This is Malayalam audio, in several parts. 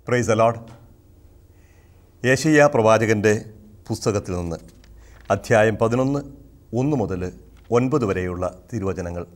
പ്രൈസ് അലോഡ് യേശയ്യ പ്രവാചകൻ്റെ പുസ്തകത്തിൽ നിന്ന് അധ്യായം പതിനൊന്ന് ഒന്ന് മുതൽ ഒൻപത് വരെയുള്ള തിരുവചനങ്ങൾ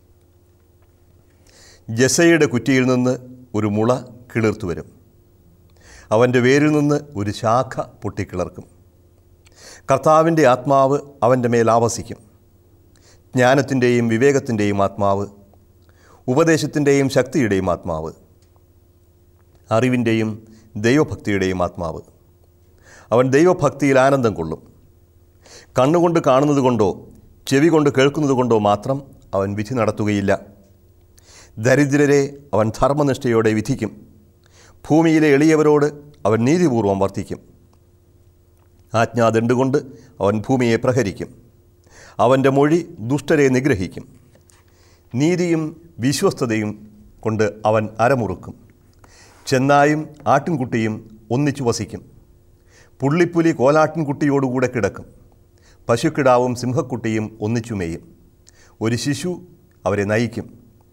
ജസയുടെ കുറ്റിയിൽ നിന്ന് ഒരു മുള കിളിർത്തു വരും അവൻ്റെ വേരിൽ നിന്ന് ഒരു ശാഖ പൊട്ടിക്കിളർക്കും കർത്താവിൻ്റെ ആത്മാവ് അവൻ്റെ മേൽ ആവസിക്കും ജ്ഞാനത്തിൻ്റെയും വിവേകത്തിൻ്റെയും ആത്മാവ് ഉപദേശത്തിൻ്റെയും ശക്തിയുടെയും ആത്മാവ് അറിവിൻ്റെയും ദൈവഭക്തിയുടെയും ആത്മാവ് അവൻ ദൈവഭക്തിയിൽ ആനന്ദം കൊള്ളും കണ്ണുകൊണ്ട് കാണുന്നത് കൊണ്ടോ ചെവി കൊണ്ട് കേൾക്കുന്നത് കൊണ്ടോ മാത്രം അവൻ വിധി നടത്തുകയില്ല ദരിദ്രരെ അവൻ ധർമ്മനിഷ്ഠയോടെ വിധിക്കും ഭൂമിയിലെ എളിയവരോട് അവൻ നീതിപൂർവം വർത്തിക്കും ആജ്ഞാദണ്ടുകൊണ്ട് അവൻ ഭൂമിയെ പ്രഹരിക്കും അവൻ്റെ മൊഴി ദുഷ്ടരെ നിഗ്രഹിക്കും നീതിയും വിശ്വസ്തതയും കൊണ്ട് അവൻ അരമുറുക്കും ചെന്നായും ആട്ടിൻകുട്ടിയും ഒന്നിച്ചു വസിക്കും പുള്ളിപ്പുലി കോലാട്ടിൻകുട്ടിയോടുകൂടെ കിടക്കും പശുക്കിടാവും സിംഹക്കുട്ടിയും ഒന്നിച്ചു മേയും ഒരു ശിശു അവരെ നയിക്കും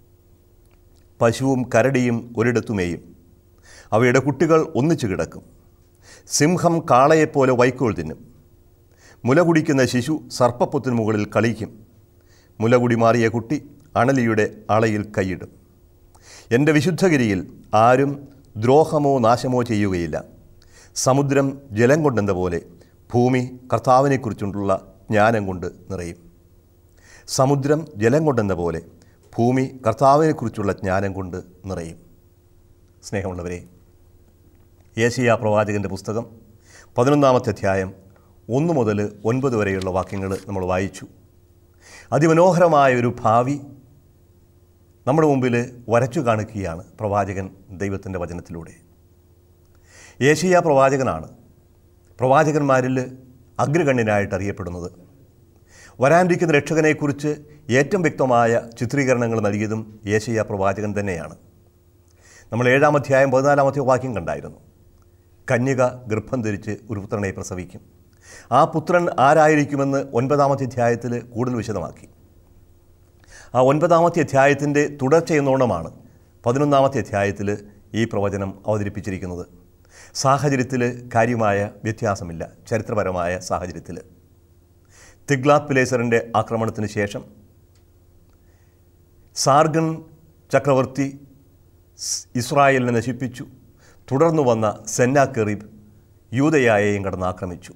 പശുവും കരടിയും ഒരിടത്തു മേയും അവയുടെ കുട്ടികൾ ഒന്നിച്ചു കിടക്കും സിംഹം കാളയെപ്പോലെ വൈക്കോൽ തിന്നും മുല കുടിക്കുന്ന ശിശു സർപ്പപ്പൊത്തിനു മുകളിൽ കളിക്കും മുലകുടി മാറിയ കുട്ടി അണലിയുടെ അളയിൽ കൈയിടും എൻ്റെ വിശുദ്ധഗിരിയിൽ ആരും ദ്രോഹമോ നാശമോ ചെയ്യുകയില്ല സമുദ്രം ജലം കൊണ്ടെന്ന പോലെ ഭൂമി കർത്താവിനെക്കുറിച്ചുള്ള ജ്ഞാനം കൊണ്ട് നിറയും സമുദ്രം ജലം കൊണ്ടെന്ന പോലെ ഭൂമി കർത്താവിനെക്കുറിച്ചുള്ള ജ്ഞാനം കൊണ്ട് നിറയും സ്നേഹമുള്ളവരെ ഏഷ്യ പ്രവാചകൻ്റെ പുസ്തകം പതിനൊന്നാമത്തെ അധ്യായം ഒന്ന് മുതൽ ഒൻപത് വരെയുള്ള വാക്യങ്ങൾ നമ്മൾ വായിച്ചു അതിമനോഹരമായ ഒരു ഭാവി നമ്മുടെ മുമ്പിൽ വരച്ചു കാണിക്കുകയാണ് പ്രവാചകൻ ദൈവത്തിൻ്റെ വചനത്തിലൂടെ ഏഷ്യ പ്രവാചകനാണ് പ്രവാചകന്മാരിൽ അഗ്രഗണ്യനായിട്ട് അറിയപ്പെടുന്നത് വരാനിരിക്കുന്ന രക്ഷകനെക്കുറിച്ച് ഏറ്റവും വ്യക്തമായ ചിത്രീകരണങ്ങൾ നൽകിയതും ഏഷ്യ പ്രവാചകൻ തന്നെയാണ് നമ്മൾ ഏഴാം അധ്യായം പതിനാലാമത്തെ വാക്യം കണ്ടായിരുന്നു കന്യക ഗർഭം ധരിച്ച് ഒരു പുത്രനെ പ്രസവിക്കും ആ പുത്രൻ ആരായിരിക്കുമെന്ന് ഒൻപതാമത്തെ അധ്യായത്തിൽ കൂടുതൽ വിശദമാക്കി ആ ഒൻപതാമത്തെ അധ്യായത്തിൻ്റെ തുടർച്ചയെന്നോണമാണ് പതിനൊന്നാമത്തെ അധ്യായത്തിൽ ഈ പ്രവചനം അവതരിപ്പിച്ചിരിക്കുന്നത് സാഹചര്യത്തിൽ കാര്യമായ വ്യത്യാസമില്ല ചരിത്രപരമായ സാഹചര്യത്തിൽ തിഗ്ലാത്ത് പിലേസറിൻ്റെ ആക്രമണത്തിന് ശേഷം സാർഗൺ ചക്രവർത്തി സ് ഇസ്രായേലിനെ നശിപ്പിച്ചു തുടർന്നു വന്ന സെന്നാക്കെറീബ് യൂതയായെയും കടന്ന് ആക്രമിച്ചു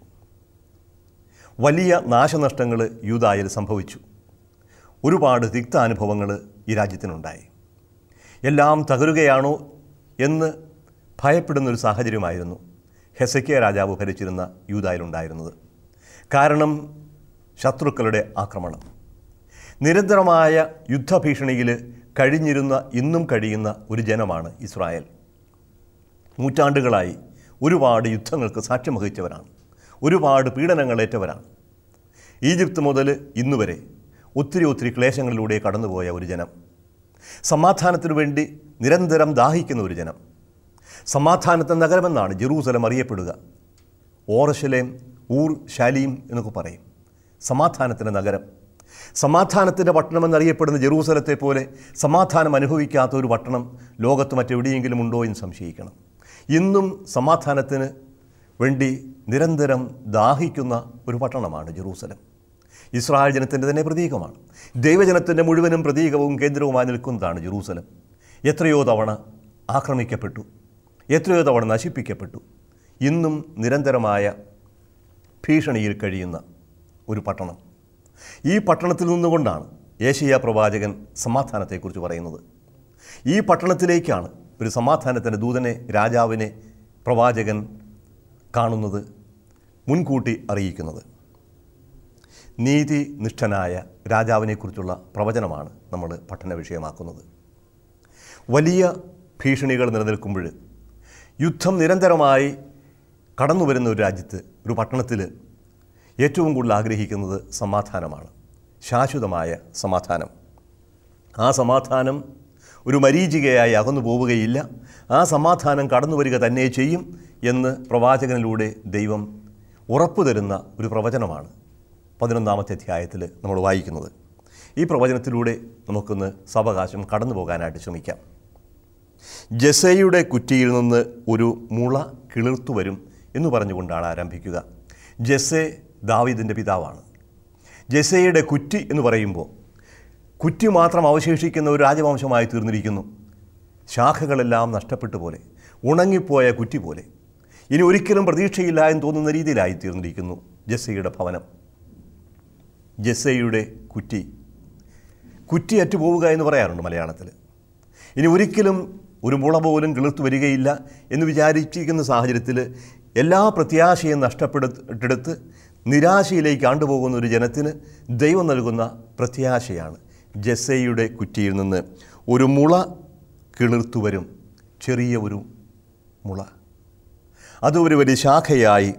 വലിയ നാശനഷ്ടങ്ങൾ യൂതായിൽ സംഭവിച്ചു ഒരുപാട് തിക്താനുഭവങ്ങൾ ഈ രാജ്യത്തിനുണ്ടായി എല്ലാം തകരുകയാണോ എന്ന് ഭയപ്പെടുന്നൊരു സാഹചര്യമായിരുന്നു ഹെസക്കിയ രാജാവ് ഭരിച്ചിരുന്ന യൂതായിലുണ്ടായിരുന്നത് കാരണം ശത്രുക്കളുടെ ആക്രമണം നിരന്തരമായ യുദ്ധഭീഷണിയിൽ കഴിഞ്ഞിരുന്ന ഇന്നും കഴിയുന്ന ഒരു ജനമാണ് ഇസ്രായേൽ നൂറ്റാണ്ടുകളായി ഒരുപാട് യുദ്ധങ്ങൾക്ക് സാക്ഷ്യം വഹിച്ചവരാണ് ഒരുപാട് പീഡനങ്ങളേറ്റവരാണ് ഈജിപ്ത് മുതൽ ഇന്നുവരെ ഒത്തിരി ഒത്തിരി ക്ലേശങ്ങളിലൂടെ കടന്നുപോയ ഒരു ജനം സമാധാനത്തിനു വേണ്ടി നിരന്തരം ദാഹിക്കുന്ന ഒരു ജനം സമാധാനത്തെ നഗരമെന്നാണ് ജെറൂസലം അറിയപ്പെടുക ഓറശലേം ഊർ ശാലീം എന്നൊക്കെ പറയും സമാധാനത്തിൻ്റെ നഗരം സമാധാനത്തിൻ്റെ പട്ടണമെന്നറിയപ്പെടുന്ന ജെറൂസലത്തെ പോലെ സമാധാനം അനുഭവിക്കാത്ത ഒരു പട്ടണം ലോകത്ത് മറ്റെവിടെയെങ്കിലും ഉണ്ടോ എന്ന് സംശയിക്കണം ഇന്നും സമാധാനത്തിന് വേണ്ടി നിരന്തരം ദാഹിക്കുന്ന ഒരു പട്ടണമാണ് ജെറൂസലം ഇസ്രായേൽ ജനത്തിൻ്റെ തന്നെ പ്രതീകമാണ് ദൈവജനത്തിൻ്റെ മുഴുവനും പ്രതീകവും കേന്ദ്രവുമായി നിൽക്കുന്നതാണ് ജെറൂസലം എത്രയോ തവണ ആക്രമിക്കപ്പെട്ടു എത്രയോ തവണ നശിപ്പിക്കപ്പെട്ടു ഇന്നും നിരന്തരമായ ഭീഷണിയിൽ കഴിയുന്ന ഒരു പട്ടണം ഈ പട്ടണത്തിൽ നിന്നുകൊണ്ടാണ് ഏഷ്യ പ്രവാചകൻ സമാധാനത്തെക്കുറിച്ച് പറയുന്നത് ഈ പട്ടണത്തിലേക്കാണ് ഒരു സമാധാനത്തിൻ്റെ ദൂതനെ രാജാവിനെ പ്രവാചകൻ കാണുന്നത് മുൻകൂട്ടി അറിയിക്കുന്നത് നീതിനിഷ്ഠനായ രാജാവിനെക്കുറിച്ചുള്ള പ്രവചനമാണ് നമ്മൾ പഠന വിഷയമാക്കുന്നത് വലിയ ഭീഷണികൾ നിലനിൽക്കുമ്പോൾ യുദ്ധം നിരന്തരമായി കടന്നു വരുന്ന ഒരു രാജ്യത്ത് ഒരു പട്ടണത്തിൽ ഏറ്റവും കൂടുതൽ ആഗ്രഹിക്കുന്നത് സമാധാനമാണ് ശാശ്വതമായ സമാധാനം ആ സമാധാനം ഒരു മരീചികയായി അകന്നു പോവുകയില്ല ആ സമാധാനം കടന്നു വരിക തന്നെ ചെയ്യും എന്ന് പ്രവാചകനിലൂടെ ദൈവം ഉറപ്പു തരുന്ന ഒരു പ്രവചനമാണ് പതിനൊന്നാമത്തെ അധ്യായത്തിൽ നമ്മൾ വായിക്കുന്നത് ഈ പ്രവചനത്തിലൂടെ നമുക്കൊന്ന് സാവകാശം കടന്നു പോകാനായിട്ട് ശ്രമിക്കാം ജസയുടെ കുറ്റിയിൽ നിന്ന് ഒരു മുള കിളിർത്തു വരും എന്ന് പറഞ്ഞുകൊണ്ടാണ് ആരംഭിക്കുക ജസെ ദാവീദിൻ്റെ പിതാവാണ് ജസയുടെ കുറ്റി എന്ന് പറയുമ്പോൾ കുറ്റി മാത്രം അവശേഷിക്കുന്ന ഒരു രാജവംശമായി തീർന്നിരിക്കുന്നു ശാഖകളെല്ലാം നഷ്ടപ്പെട്ടു പോലെ ഉണങ്ങിപ്പോയ കുറ്റി പോലെ ഇനി ഒരിക്കലും പ്രതീക്ഷയില്ല എന്ന് തോന്നുന്ന രീതിയിലായി തീർന്നിരിക്കുന്നു ജസ്സയുടെ ഭവനം ജസ്സയുടെ കുറ്റി കുറ്റി അറ്റുപോവുക എന്ന് പറയാറുണ്ട് മലയാളത്തിൽ ഇനി ഒരിക്കലും ഒരു മുള പോലും കിളിർത്തു വരികയില്ല എന്ന് വിചാരിച്ചിരിക്കുന്ന സാഹചര്യത്തിൽ എല്ലാ പ്രത്യാശയും നഷ്ടപ്പെടുത്തെടുത്ത് നിരാശയിലേക്ക് ആണ്ടുപോകുന്ന ഒരു ജനത്തിന് ദൈവം നൽകുന്ന പ്രത്യാശയാണ് ജസ്സയുടെ കുറ്റിയിൽ നിന്ന് ഒരു മുള കിളിർത്തു വരും ചെറിയ ഒരു മുള അത് ഒരു വലിയ ശാഖയായി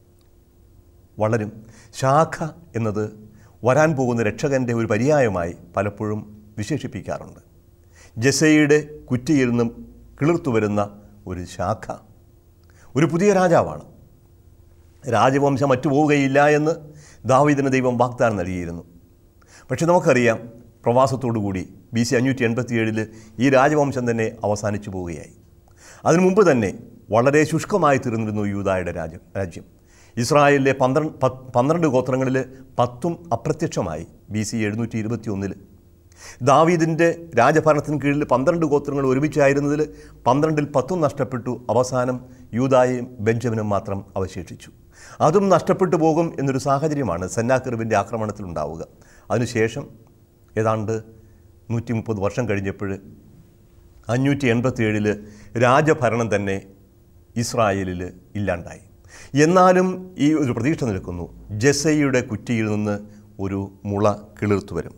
വളരും ശാഖ എന്നത് വരാൻ പോകുന്ന രക്ഷകൻ്റെ ഒരു പര്യായമായി പലപ്പോഴും വിശേഷിപ്പിക്കാറുണ്ട് ജസയുടെ കുറ്റിയിൽ നിന്നും കിളിർത്തു വരുന്ന ഒരു ശാഖ ഒരു പുതിയ രാജാവാണ് രാജവംശം മറ്റുപോവുകയില്ല എന്ന് ദാവീദിന് ദൈവം വാഗ്ദാനം നൽകിയിരുന്നു പക്ഷെ നമുക്കറിയാം പ്രവാസത്തോടുകൂടി ബി സി അഞ്ഞൂറ്റി എൺപത്തിയേഴിൽ ഈ രാജവംശം തന്നെ അവസാനിച്ചു പോവുകയായി അതിനു മുമ്പ് തന്നെ വളരെ ശുഷ്കമായി തീർന്നിരുന്നു യൂതായുടെ രാജ്യം രാജ്യം ഇസ്രായേലിലെ പന്ത്രണ്ട് പത്ത് പന്ത്രണ്ട് ഗോത്രങ്ങളിൽ പത്തും അപ്രത്യക്ഷമായി ബി സി എഴുന്നൂറ്റി ഇരുപത്തി ഒന്നിൽ ദാവീദിൻ്റെ രാജഭരണത്തിന് കീഴിൽ പന്ത്രണ്ട് ഗോത്രങ്ങൾ ഒരുമിച്ചായിരുന്നതിൽ പന്ത്രണ്ടിൽ പത്തും നഷ്ടപ്പെട്ടു അവസാനം യൂതായും ബെഞ്ചമിനും മാത്രം അവശേഷിച്ചു അതും നഷ്ടപ്പെട്ടു പോകും എന്നൊരു സാഹചര്യമാണ് സെന്നാക്കറിവിൻ്റെ ആക്രമണത്തിൽ ഉണ്ടാവുക അതിനുശേഷം ഏതാണ്ട് നൂറ്റി മുപ്പത് വർഷം കഴിഞ്ഞപ്പോൾ അഞ്ഞൂറ്റി എൺപത്തിയേഴിൽ രാജഭരണം തന്നെ ഇസ്രായേലിൽ ഇല്ലാണ്ടായി എന്നാലും ഈ ഒരു പ്രതീക്ഷ നിൽക്കുന്നു ജസയുടെ കുറ്റിയിൽ നിന്ന് ഒരു മുള കിളിർത്തു വരും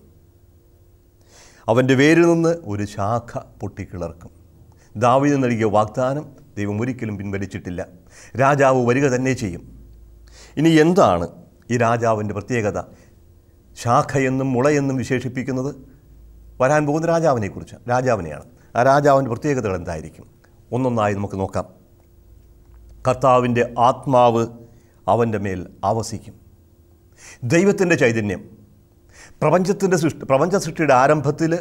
അവൻ്റെ വേരിൽ നിന്ന് ഒരു ശാഖ പൊട്ടിക്കിളർക്കും ദാവീദ് നൽകിയ വാഗ്ദാനം ദൈവം ഒരിക്കലും പിൻവലിച്ചിട്ടില്ല രാജാവ് വരിക തന്നെ ചെയ്യും ഇനി എന്താണ് ഈ രാജാവിൻ്റെ പ്രത്യേകത ശാഖയെന്നും മുളയെന്നും വിശേഷിപ്പിക്കുന്നത് വരാൻ പോകുന്ന രാജാവിനെക്കുറിച്ച് രാജാവിനെയാണ് ആ രാജാവിൻ്റെ പ്രത്യേകതകൾ എന്തായിരിക്കും ഒന്നൊന്നായി നമുക്ക് നോക്കാം കർത്താവിൻ്റെ ആത്മാവ് അവൻ്റെ മേൽ ആവസിക്കും ദൈവത്തിൻ്റെ ചൈതന്യം പ്രപഞ്ചത്തിൻ്റെ സൃഷ്ടി പ്രപഞ്ച സൃഷ്ടിയുടെ ആരംഭത്തിൽ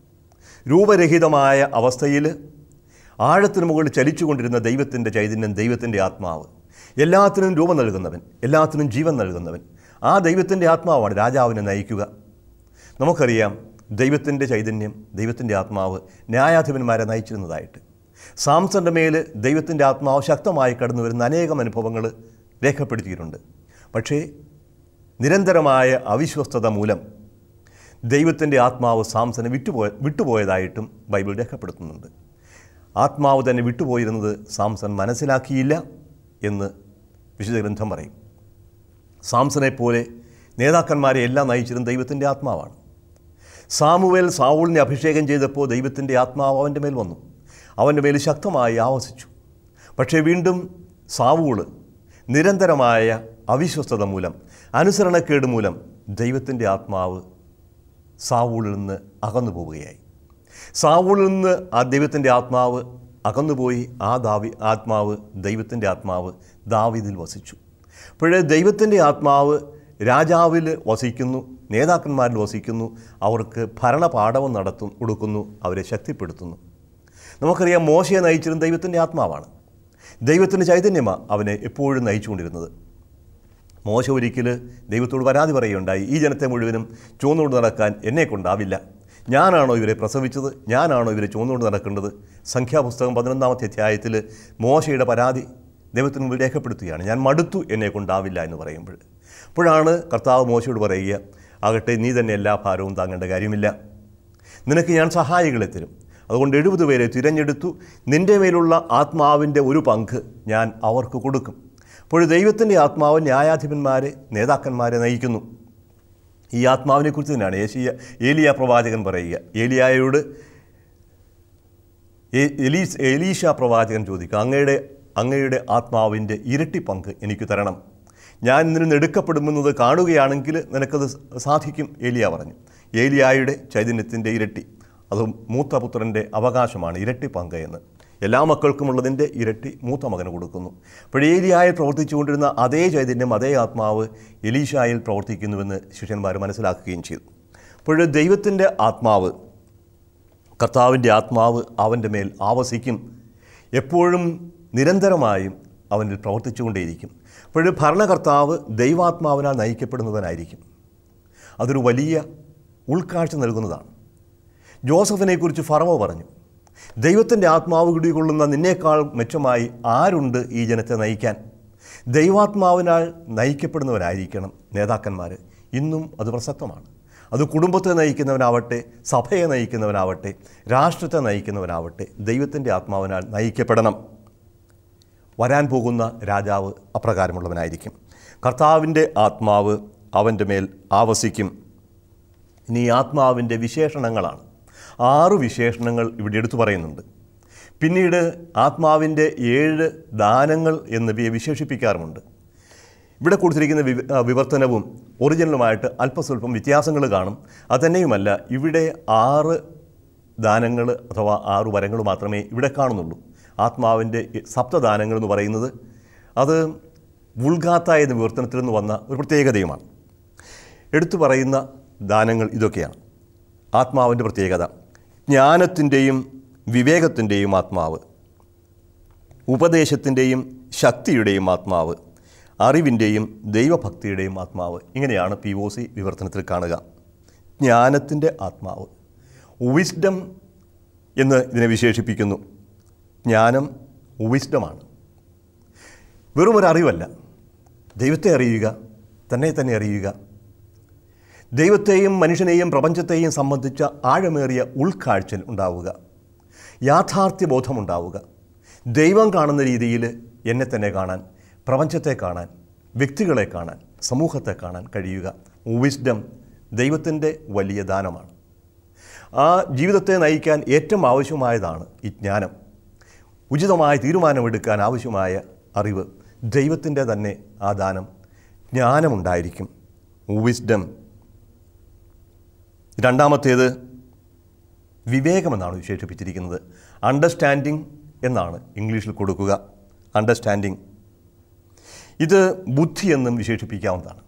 രൂപരഹിതമായ അവസ്ഥയിൽ ആഴത്തിന് മുകളിൽ ചലിച്ചുകൊണ്ടിരുന്ന ദൈവത്തിൻ്റെ ചൈതന്യം ദൈവത്തിൻ്റെ ആത്മാവ് എല്ലാത്തിനും രൂപം നൽകുന്നവൻ എല്ലാത്തിനും ജീവൻ നൽകുന്നവൻ ആ ദൈവത്തിൻ്റെ ആത്മാവാണ് രാജാവിനെ നയിക്കുക നമുക്കറിയാം ദൈവത്തിൻ്റെ ചൈതന്യം ദൈവത്തിൻ്റെ ആത്മാവ് ന്യായാധിപന്മാരെ നയിച്ചിരുന്നതായിട്ട് സാംസന്റെ മേൽ ദൈവത്തിൻ്റെ ആത്മാവ് ശക്തമായി കടന്നു വരുന്ന അനേകം അനുഭവങ്ങൾ രേഖപ്പെടുത്തിയിട്ടുണ്ട് പക്ഷേ നിരന്തരമായ അവിശ്വസ്തത മൂലം ദൈവത്തിൻ്റെ ആത്മാവ് സാംസനെ വിട്ടുപോയ വിട്ടുപോയതായിട്ടും ബൈബിൾ രേഖപ്പെടുത്തുന്നുണ്ട് ആത്മാവ് തന്നെ വിട്ടുപോയിരുന്നത് സാംസൺ മനസ്സിലാക്കിയില്ല എന്ന് വിശുദ്ധ ഗ്രന്ഥം പറയും സാംസനെ പോലെ നേതാക്കന്മാരെ എല്ലാം നയിച്ചിരുന്ന ദൈവത്തിൻ്റെ ആത്മാവാണ് സാമുവേൽ സാവൂളിനെ അഭിഷേകം ചെയ്തപ്പോൾ ദൈവത്തിൻ്റെ ആത്മാവ് അവൻ്റെ മേൽ വന്നു അവൻ്റെ മേൽ ശക്തമായി ആവസിച്ചു പക്ഷേ വീണ്ടും സാവൂള് നിരന്തരമായ അവിശ്വസ്തത മൂലം അനുസരണക്കേട് മൂലം ദൈവത്തിൻ്റെ ആത്മാവ് സാവൂളിൽ നിന്ന് അകന്നു പോവുകയായി സാവൂളിൽ നിന്ന് ആ ദൈവത്തിൻ്റെ ആത്മാവ് അകന്നുപോയി ആ ദാവി ആത്മാവ് ദൈവത്തിൻ്റെ ആത്മാവ് ദാവിദിൽ വസിച്ചു അപ്പോഴേ ദൈവത്തിൻ്റെ ആത്മാവ് രാജാവിൽ വസിക്കുന്നു നേതാക്കന്മാരിൽ വസിക്കുന്നു അവർക്ക് ഭരണപാഠവും നടത്തും കൊടുക്കുന്നു അവരെ ശക്തിപ്പെടുത്തുന്നു നമുക്കറിയാം മോശയെ നയിച്ചിരുന്ന ദൈവത്തിൻ്റെ ആത്മാവാണ് ദൈവത്തിൻ്റെ ചൈതന്യമാണ് അവനെ എപ്പോഴും നയിച്ചുകൊണ്ടിരുന്നത് മോശ ഒരിക്കൽ ദൈവത്തോട് പരാതി പറയുകയുണ്ടായി ഈ ജനത്തെ മുഴുവനും ചുവന്നുകൊണ്ട് നടക്കാൻ എന്നെ കൊണ്ടാവില്ല ഞാനാണോ ഇവരെ പ്രസവിച്ചത് ഞാനാണോ ഇവരെ ചുവന്നുകൊണ്ട് നടക്കേണ്ടത് സംഖ്യാപുസ്തകം പതിനൊന്നാമത്തെ അധ്യായത്തിൽ മോശയുടെ പരാതി ദൈവത്തിന് മുമ്പിൽ രേഖപ്പെടുത്തുകയാണ് ഞാൻ മടുത്തു എന്നെ കൊണ്ടാവില്ല എന്ന് പറയുമ്പോൾ അപ്പോഴാണ് കർത്താവ് മോശയോട് പറയുക ആകട്ടെ നീ തന്നെ എല്ലാ ഭാരവും താങ്ങേണ്ട കാര്യമില്ല നിനക്ക് ഞാൻ സഹായികളെ തരും അതുകൊണ്ട് എഴുപത് പേരെ തിരഞ്ഞെടുത്തു നിൻ്റെ മേലുള്ള ആത്മാവിൻ്റെ ഒരു പങ്ക് ഞാൻ അവർക്ക് കൊടുക്കും അപ്പോൾ ദൈവത്തിൻ്റെ ആത്മാവ് ന്യായാധിപന്മാരെ നേതാക്കന്മാരെ നയിക്കുന്നു ഈ ആത്മാവിനെക്കുറിച്ച് തന്നെയാണ് ഏഷ്യ ഏലിയ പ്രവാചകൻ പറയുക ഏലിയായോട് എ- എലീസ് എലീഷ പ്രവാചകൻ ചോദിക്കുക അങ്ങയുടെ അങ്ങയുടെ ആത്മാവിൻ്റെ ഇരട്ടി പങ്ക് എനിക്ക് തരണം ഞാൻ നിന്നിൽ എടുക്കപ്പെടുമെന്നത് കാണുകയാണെങ്കിൽ നിനക്കത് സാധിക്കും ഏലിയ പറഞ്ഞു ഏലിയായുടെ ചൈതന്യത്തിൻ്റെ ഇരട്ടി അത് മൂത്ത പുത്രൻ്റെ അവകാശമാണ് ഇരട്ടി പങ്ക് എന്ന് എല്ലാ മക്കൾക്കുമുള്ളതിൻ്റെ ഇരട്ടി മൂത്ത മകന് കൊടുക്കുന്നു അപ്പോൾ ഏലിയായിൽ പ്രവർത്തിച്ചുകൊണ്ടിരുന്ന അതേ ചൈതന്യം അതേ ആത്മാവ് എലീഷായിൽ പ്രവർത്തിക്കുന്നുവെന്ന് ശിഷ്യന്മാർ മനസ്സിലാക്കുകയും ചെയ്തു അപ്പോൾ ദൈവത്തിൻ്റെ ആത്മാവ് കർത്താവിൻ്റെ ആത്മാവ് അവൻ്റെ മേൽ ആവസിക്കും എപ്പോഴും നിരന്തരമായും അവനിൽ പ്രവർത്തിച്ചുകൊണ്ടേയിരിക്കും അപ്പോഴും ഭരണകർത്താവ് ദൈവാത്മാവിനാൽ നയിക്കപ്പെടുന്നവനായിരിക്കും അതൊരു വലിയ ഉൾക്കാഴ്ച നൽകുന്നതാണ് ജോസഫിനെക്കുറിച്ച് ഫറവോ പറഞ്ഞു ദൈവത്തിൻ്റെ ആത്മാവ് കുടികൊള്ളുന്ന നിന്നേക്കാൾ മെച്ചമായി ആരുണ്ട് ഈ ജനത്തെ നയിക്കാൻ ദൈവാത്മാവിനാൽ നയിക്കപ്പെടുന്നവരായിരിക്കണം നേതാക്കന്മാർ ഇന്നും അത് പ്രസക്തമാണ് അത് കുടുംബത്തെ നയിക്കുന്നവനാവട്ടെ സഭയെ നയിക്കുന്നവനാവട്ടെ രാഷ്ട്രത്തെ നയിക്കുന്നവനാവട്ടെ ദൈവത്തിൻ്റെ ആത്മാവിനാൽ നയിക്കപ്പെടണം വരാൻ പോകുന്ന രാജാവ് അപ്രകാരമുള്ളവനായിരിക്കും കർത്താവിൻ്റെ ആത്മാവ് അവൻ്റെ മേൽ ആവസിക്കും ഇനി ഈ ആത്മാവിൻ്റെ വിശേഷണങ്ങളാണ് ആറ് വിശേഷണങ്ങൾ ഇവിടെ എടുത്തു പറയുന്നുണ്ട് പിന്നീട് ആത്മാവിൻ്റെ ഏഴ് ദാനങ്ങൾ എന്ന് ഇവയെ വിശേഷിപ്പിക്കാറുമുണ്ട് ഇവിടെ കൊടുത്തിരിക്കുന്ന വിവ ആ, വിവർത്തനവും ഒറിജിനലുമായിട്ട് അല്പസ്വല്പം വ്യത്യാസങ്ങൾ കാണും അതുതന്നെയുമല്ല ഇവിടെ ആറ് ദാനങ്ങൾ അഥവാ ആറ് വരങ്ങൾ മാത്രമേ ഇവിടെ കാണുന്നുള്ളൂ ആത്മാവിൻ്റെ സപ്തദാനങ്ങൾ എന്ന് പറയുന്നത് അത് വുൾഗാത്ത എന്ന വിവർത്തനത്തിൽ നിന്ന് വന്ന ഒരു പ്രത്യേകതയുമാണ് എടുത്തു പറയുന്ന ദാനങ്ങൾ ഇതൊക്കെയാണ് ആത്മാവിൻ്റെ പ്രത്യേകത ജ്ഞാനത്തിൻ്റെയും വിവേകത്തിൻ്റെയും ആത്മാവ് ഉപദേശത്തിൻ്റെയും ശക്തിയുടെയും ആത്മാവ് അറിവിൻ്റെയും ദൈവഭക്തിയുടെയും ആത്മാവ് ഇങ്ങനെയാണ് പി ഒ സി വിവർത്തനത്തിൽ കാണുക ജ്ഞാനത്തിൻ്റെ ആത്മാവ് വിസ്ഡം എന്ന് ഇതിനെ വിശേഷിപ്പിക്കുന്നു ജ്ഞാനം വിസ്ഡമാണ് വെറും ഒരു അറിവല്ല ദൈവത്തെ അറിയുക തന്നെ തന്നെ അറിയുക ദൈവത്തെയും മനുഷ്യനെയും പ്രപഞ്ചത്തെയും സംബന്ധിച്ച ആഴമേറിയ ഉൾക്കാഴ്ച ഉണ്ടാവുക യാഥാർത്ഥ്യബോധമുണ്ടാവുക ദൈവം കാണുന്ന രീതിയിൽ എന്നെ തന്നെ കാണാൻ പ്രപഞ്ചത്തെ കാണാൻ വ്യക്തികളെ കാണാൻ സമൂഹത്തെ കാണാൻ കഴിയുക വിസ്ഡം ദൈവത്തിൻ്റെ വലിയ ദാനമാണ് ആ ജീവിതത്തെ നയിക്കാൻ ഏറ്റവും ആവശ്യമായതാണ് ഈ ജ്ഞാനം ഉചിതമായ തീരുമാനമെടുക്കാൻ ആവശ്യമായ അറിവ് ദൈവത്തിൻ്റെ തന്നെ ആ ദാനം ജ്ഞാനമുണ്ടായിരിക്കും വിസ്ഡം രണ്ടാമത്തേത് വിവേകമെന്നാണ് വിശേഷിപ്പിച്ചിരിക്കുന്നത് അണ്ടർസ്റ്റാൻഡിങ് എന്നാണ് ഇംഗ്ലീഷിൽ കൊടുക്കുക അണ്ടർസ്റ്റാൻഡിങ് ഇത് ബുദ്ധി എന്നും വിശേഷിപ്പിക്കാവുന്നതാണ്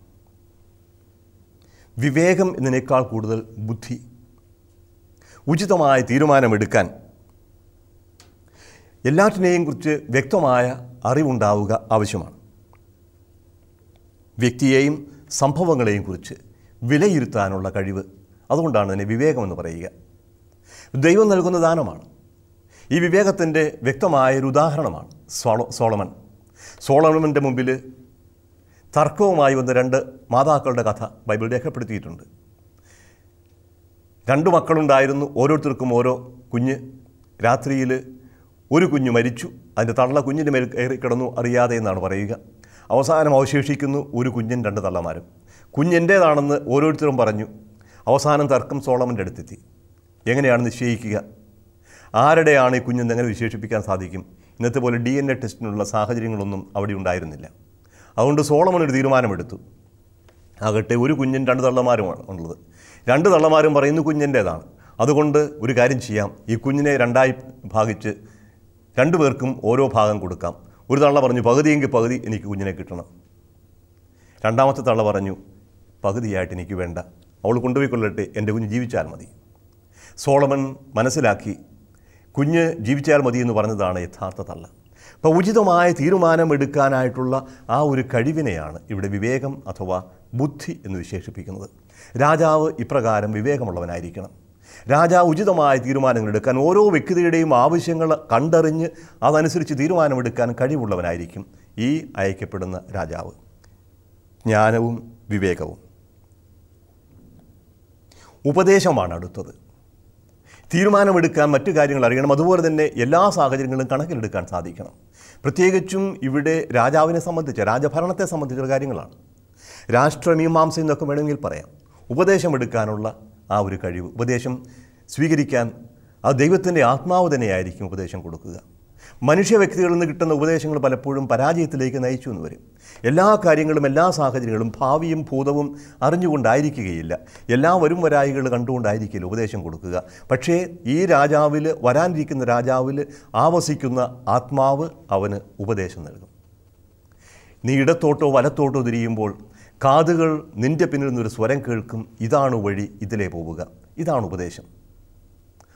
വിവേകം എന്നതിനേക്കാൾ കൂടുതൽ ബുദ്ധി ഉചിതമായ തീരുമാനമെടുക്കാൻ എല്ലാറ്റിനെയും കുറിച്ച് വ്യക്തമായ അറിവുണ്ടാവുക ആവശ്യമാണ് വ്യക്തിയെയും സംഭവങ്ങളെയും കുറിച്ച് വിലയിരുത്താനുള്ള കഴിവ് അതുകൊണ്ടാണ് അതിനെ വിവേകമെന്ന് പറയുക ദൈവം നൽകുന്ന ദാനമാണ് ഈ വിവേകത്തിൻ്റെ വ്യക്തമായൊരു ഉദാഹരണമാണ് സോള സോളമൻ സോളമൻ്റെ മുമ്പിൽ തർക്കവുമായി വന്ന രണ്ട് മാതാക്കളുടെ കഥ ബൈബിൾ രേഖപ്പെടുത്തിയിട്ടുണ്ട് രണ്ട് മക്കളുണ്ടായിരുന്നു ഓരോരുത്തർക്കും ഓരോ കുഞ്ഞ് രാത്രിയിൽ ഒരു കുഞ്ഞ് മരിച്ചു അതിൻ്റെ തള്ള കുഞ്ഞിൻ്റെ മേൽ കയറി കിടന്നു അറിയാതെ എന്നാണ് പറയുക അവസാനം അവശേഷിക്കുന്നു ഒരു കുഞ്ഞൻ രണ്ട് തള്ളമാരും കുഞ്ഞെൻ്റേതാണെന്ന് ഓരോരുത്തരും പറഞ്ഞു അവസാനം തർക്കം സോളമൻ്റെ അടുത്തെത്തി എങ്ങനെയാണ് നിശ്ചയിക്കുക ആരുടെയാണ് ഈ കുഞ്ഞെന്ന് എങ്ങനെ വിശേഷിപ്പിക്കാൻ സാധിക്കും ഇന്നത്തെ പോലെ ഡി എൻ എ ടെസ്റ്റിനുള്ള സാഹചര്യങ്ങളൊന്നും അവിടെ ഉണ്ടായിരുന്നില്ല അതുകൊണ്ട് സോളമൻ ഒരു തീരുമാനമെടുത്തു ആകട്ടെ ഒരു കുഞ്ഞൻ രണ്ട് തള്ളമാരുമാണ് ഉള്ളത് രണ്ട് തള്ളമാരും പറയുന്നു കുഞ്ഞിൻ്റേതാണ് അതുകൊണ്ട് ഒരു കാര്യം ചെയ്യാം ഈ കുഞ്ഞിനെ രണ്ടായി ഭാഗിച്ച് രണ്ടു പേർക്കും ഓരോ ഭാഗം കൊടുക്കാം ഒരു തള്ള പറഞ്ഞു പകുതിയെങ്കിൽ പകുതി എനിക്ക് കുഞ്ഞിനെ കിട്ടണം രണ്ടാമത്തെ തള്ള പറഞ്ഞു പകുതിയായിട്ട് എനിക്ക് വേണ്ട അവൾ കൊണ്ടുപോയിക്കൊള്ളട്ടെ എൻ്റെ കുഞ്ഞ് ജീവിച്ചാൽ മതി സോളമൻ മനസ്സിലാക്കി കുഞ്ഞ് ജീവിച്ചാൽ മതി എന്ന് പറഞ്ഞതാണ് യഥാർത്ഥ തള്ള അപ്പോൾ ഉചിതമായ തീരുമാനമെടുക്കാനായിട്ടുള്ള ആ ഒരു കഴിവിനെയാണ് ഇവിടെ വിവേകം അഥവാ ബുദ്ധി എന്ന് വിശേഷിപ്പിക്കുന്നത് രാജാവ് ഇപ്രകാരം വിവേകമുള്ളവനായിരിക്കണം രാജാവ് ഉചിതമായ തീരുമാനങ്ങൾ എടുക്കാൻ ഓരോ വ്യക്തിയുടെയും ആവശ്യങ്ങൾ കണ്ടറിഞ്ഞ് അതനുസരിച്ച് തീരുമാനമെടുക്കാൻ കഴിവുള്ളവനായിരിക്കും ഈ അയക്കപ്പെടുന്ന രാജാവ് ജ്ഞാനവും വിവേകവും ഉപദേശമാണ് അടുത്തത് തീരുമാനമെടുക്കാൻ മറ്റു കാര്യങ്ങൾ അറിയണം അതുപോലെ തന്നെ എല്ലാ സാഹചര്യങ്ങളും കണക്കിലെടുക്കാൻ സാധിക്കണം പ്രത്യേകിച്ചും ഇവിടെ രാജാവിനെ സംബന്ധിച്ച് രാജഭരണത്തെ സംബന്ധിച്ചുള്ള കാര്യങ്ങളാണ് രാഷ്ട്രമീമാംസ എന്നൊക്കെ വേണമെങ്കിൽ പറയാം ഉപദേശമെടുക്കാനുള്ള ആ ഒരു കഴിവ് ഉപദേശം സ്വീകരിക്കാൻ ആ ദൈവത്തിൻ്റെ ആത്മാവ് തന്നെയായിരിക്കും ഉപദേശം കൊടുക്കുക മനുഷ്യ വ്യക്തികളിൽ നിന്ന് കിട്ടുന്ന ഉപദേശങ്ങൾ പലപ്പോഴും പരാജയത്തിലേക്ക് നയിച്ചു എന്ന് വരും എല്ലാ കാര്യങ്ങളും എല്ലാ സാഹചര്യങ്ങളും ഭാവിയും ഭൂതവും അറിഞ്ഞുകൊണ്ടായിരിക്കുകയില്ല എല്ലാ വരും വരായികൾ കണ്ടുകൊണ്ടായിരിക്കില്ല ഉപദേശം കൊടുക്കുക പക്ഷേ ഈ രാജാവിൽ വരാനിരിക്കുന്ന രാജാവിൽ ആവസിക്കുന്ന ആത്മാവ് അവന് ഉപദേശം നൽകും നീ ഇടത്തോട്ടോ വലത്തോട്ടോ തിരിയുമ്പോൾ കാതുകൾ നിന്റെ പിന്നിൽ നിന്നൊരു സ്വരം കേൾക്കും ഇതാണ് വഴി ഇതിലേ പോവുക ഇതാണ് ഉപദേശം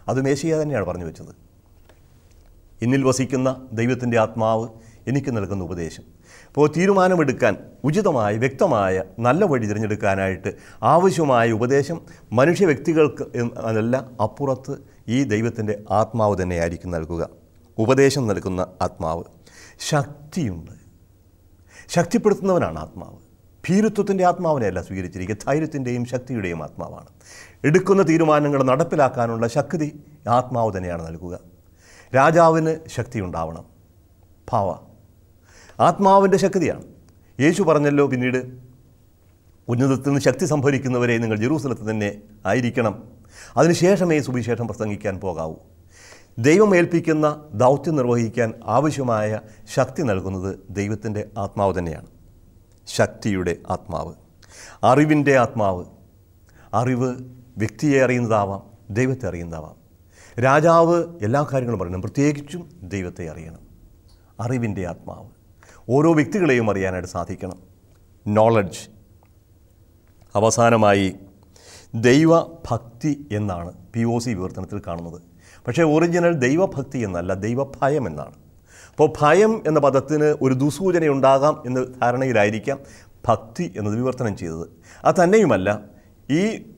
അത് മേശിയ തന്നെയാണ് പറഞ്ഞു വെച്ചത് എന്നിൽ വസിക്കുന്ന ദൈവത്തിൻ്റെ ആത്മാവ് എനിക്ക് നൽകുന്ന ഉപദേശം അപ്പോൾ തീരുമാനമെടുക്കാൻ ഉചിതമായ വ്യക്തമായ നല്ല വഴി തിരഞ്ഞെടുക്കാനായിട്ട് ആവശ്യമായ ഉപദേശം മനുഷ്യ വ്യക്തികൾക്ക് അതല്ല അപ്പുറത്ത് ഈ ദൈവത്തിൻ്റെ ആത്മാവ് തന്നെയായിരിക്കും നൽകുക ഉപദേശം നൽകുന്ന ആത്മാവ് ശക്തിയുണ്ട് ശക്തിപ്പെടുത്തുന്നവനാണ് ആത്മാവ് ഭീരുത്വത്തിൻ്റെ ആത്മാവിനെയല്ല സ്വീകരിച്ചിരിക്കുക ധൈര്യത്തിൻ്റെയും ശക്തിയുടെയും ആത്മാവാണ് എടുക്കുന്ന തീരുമാനങ്ങൾ നടപ്പിലാക്കാനുള്ള ശക്തി ആത്മാവ് തന്നെയാണ് നൽകുക രാജാവിന് ശക്തി ഉണ്ടാവണം ഭാവ ആത്മാവിൻ്റെ ശക്തിയാണ് യേശു പറഞ്ഞല്ലോ പിന്നീട് ഉന്നതത്തിൽ നിന്ന് ശക്തി സംഭരിക്കുന്നവരെ നിങ്ങൾ ജെറൂസലത്ത് തന്നെ ആയിരിക്കണം അതിനുശേഷമേ സുവിശേഷം പ്രസംഗിക്കാൻ പോകാവൂ ദൈവം ഏൽപ്പിക്കുന്ന ദൗത്യം നിർവഹിക്കാൻ ആവശ്യമായ ശക്തി നൽകുന്നത് ദൈവത്തിൻ്റെ ആത്മാവ് തന്നെയാണ് ശക്തിയുടെ ആത്മാവ് അറിവിൻ്റെ ആത്മാവ് അറിവ് വ്യക്തിയെ അറിയുന്നതാവാം ദൈവത്തെ അറിയുന്നതാവാം രാജാവ് എല്ലാ കാര്യങ്ങളും പറയണം പ്രത്യേകിച്ചും ദൈവത്തെ അറിയണം അറിവിൻ്റെ ആത്മാവ് ഓരോ വ്യക്തികളെയും അറിയാനായിട്ട് സാധിക്കണം നോളജ് അവസാനമായി ദൈവഭക്തി എന്നാണ് പി ഒ സി വിവർത്തനത്തിൽ കാണുന്നത് പക്ഷേ ഒറിജിനൽ ദൈവഭക്തി എന്നല്ല ദൈവഭയം എന്നാണ് അപ്പോൾ ഭയം എന്ന പദത്തിന് ഒരു ദുസൂചനയുണ്ടാകാം എന്ന ധാരണയിലായിരിക്കാം ഭക്തി എന്നത് വിവർത്തനം ചെയ്തത് അത് തന്നെയുമല്ല ഈ